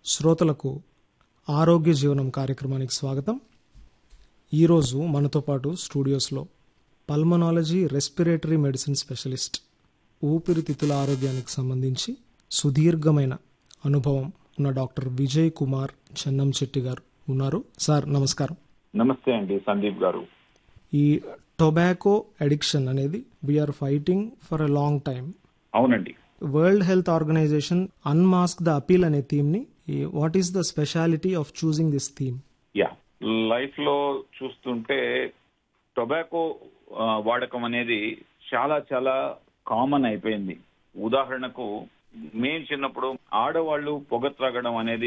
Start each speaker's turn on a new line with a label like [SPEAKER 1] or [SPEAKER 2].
[SPEAKER 1] శ్రోతలకు ఆరోగ్య జీవనం కార్యక్రమానికి స్వాగతం ఈరోజు మనతో పాటు స్టూడియోస్లో పల్మనాలజీ రెస్పిరేటరీ మెడిసిన్ స్పెషలిస్ట్ ఊపిరితిత్తుల ఆరోగ్యానికి సంబంధించి సుదీర్ఘమైన అనుభవం ఉన్న డాక్టర్ విజయ్ కుమార్ చెన్నంచెట్టి గారు ఉన్నారు సార్ నమస్కారం
[SPEAKER 2] నమస్తే అండి సందీప్ గారు
[SPEAKER 1] ఈ టొబాకో అడిక్షన్ అనేది we are fighting for a long time
[SPEAKER 2] అవునండి
[SPEAKER 1] world health organisation unmask the appeal అనే థీమ్ ని what is the speciality of choosing this theme
[SPEAKER 2] yeah life లో చూస్తుంటే టొబాకో ఆ, వాడకం అనేది చాలా చాలా కామన్ అయిపోయింది ఉదాహరణకు మేము చిన్నప్పుడు ఆడవాళ్ళు పొగ త్రాగడం అనేది